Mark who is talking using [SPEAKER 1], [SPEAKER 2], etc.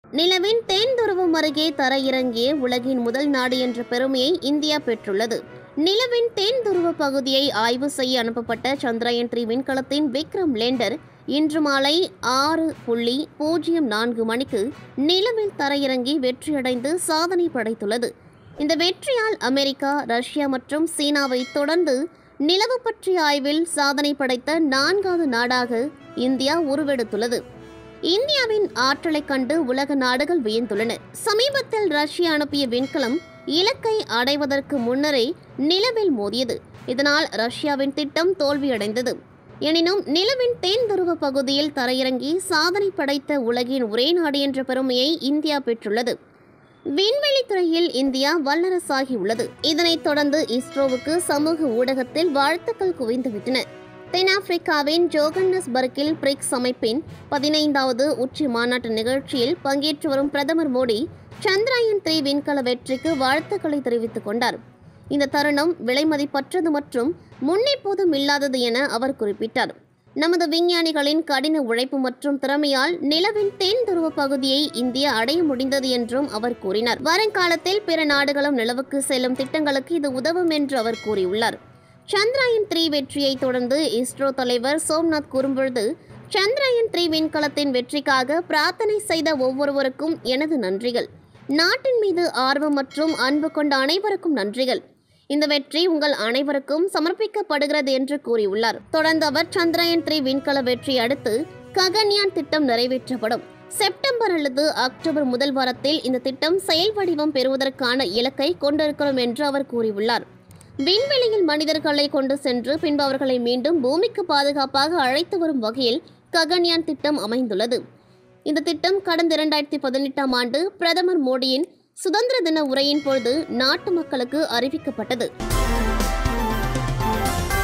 [SPEAKER 1] நிலவின் தென் துருவம் அருகே தரையிறங்கிய உலகின் முதல் நாடு என்ற பெருமையை இந்தியா பெற்றுள்ளது நிலவின் தென் துருவ பகுதியை ஆய்வு செய்ய அனுப்பப்பட்ட சந்திரயான் த்ரீ விண்கலத்தின் விக்ரம் லேண்டர் இன்று மாலை ஆறு புள்ளி பூஜ்ஜியம் நான்கு மணிக்கு நிலவில் தரையிறங்கி வெற்றியடைந்து சாதனை படைத்துள்ளது இந்த வெற்றியால் அமெரிக்கா ரஷ்யா மற்றும் சீனாவை தொடர்ந்து நிலவு பற்றிய ஆய்வில் சாதனை படைத்த நான்காவது நாடாக இந்தியா உருவெடுத்துள்ளது இந்தியாவின் ஆற்றலைக் கண்டு உலக நாடுகள் வியந்துள்ளன சமீபத்தில் ரஷ்யா அனுப்பிய விண்கலம் இலக்கை அடைவதற்கு முன்னரே நிலவில் மோதியது இதனால் ரஷ்யாவின் திட்டம் தோல்வியடைந்தது எனினும் நிலவின் தென் துருவ பகுதியில் தரையிறங்கி சாதனை படைத்த உலகின் ஒரே நாடு என்ற பெருமையை இந்தியா பெற்றுள்ளது விண்வெளித்துறையில் இந்தியா வல்லரசாகியுள்ளது இதனைத் தொடர்ந்து இஸ்ரோவுக்கு சமூக ஊடகத்தில் வாழ்த்துக்கள் குவிந்துவிட்டன தென்னாப்பிரிக்காவின் ஜோகன்னஸ்பர்க்கில் பிரிக்ஸ் அமைப்பின் பதினைந்தாவது உச்சி மாநாட்டு நிகழ்ச்சியில் பங்கேற்று வரும் பிரதமர் மோடி சந்திராயன் த்ரீ விண்கல வெற்றிக்கு வாழ்த்துக்களை தெரிவித்துக் கொண்டார் இந்த தருணம் விலைமதிப்பற்றது மற்றும் முன்னெப்போதும் இல்லாதது என அவர் குறிப்பிட்டார் நமது விஞ்ஞானிகளின் கடின உழைப்பு மற்றும் திறமையால் நிலவின் தென் துருவ பகுதியை இந்தியா அடைய முடிந்தது என்றும் அவர் கூறினார் வருங்காலத்தில் பிற நாடுகளும் நிலவுக்கு செல்லும் திட்டங்களுக்கு இது உதவும் என்று அவர் கூறியுள்ளார் சந்திராயன் த்ரீ வெற்றியை தொடர்ந்து இஸ்ரோ தலைவர் சோம்நாத் கூறும்பொழுது சந்திராயன் த்ரீ விண்கலத்தின் வெற்றிக்காக பிரார்த்தனை செய்த ஒவ்வொருவருக்கும் எனது நன்றிகள் நாட்டின் மீது ஆர்வம் மற்றும் அன்பு கொண்ட அனைவருக்கும் நன்றிகள் இந்த வெற்றி உங்கள் அனைவருக்கும் சமர்ப்பிக்கப்படுகிறது என்று கூறியுள்ளார் தொடர்ந்து அவர் சந்திராயன் த்ரீ விண்கல வெற்றி அடுத்து ககன்யான் திட்டம் நிறைவேற்றப்படும் செப்டம்பர் அல்லது அக்டோபர் முதல் வாரத்தில் இந்த திட்டம் செயல் வடிவம் பெறுவதற்கான இலக்கை கொண்டிருக்கிறோம் என்று அவர் கூறியுள்ளார் விண்வெளியில் மனிதர்களை கொண்டு சென்று பின்பு அவர்களை மீண்டும் பூமிக்கு பாதுகாப்பாக அழைத்து வரும் வகையில் ககன்யான் திட்டம் அமைந்துள்ளது இந்த திட்டம் கடந்த இரண்டாயிரத்தி பதினெட்டாம் ஆண்டு பிரதமர் மோடியின் சுதந்திர தின உரையின் பொழுது நாட்டு மக்களுக்கு அறிவிக்கப்பட்டது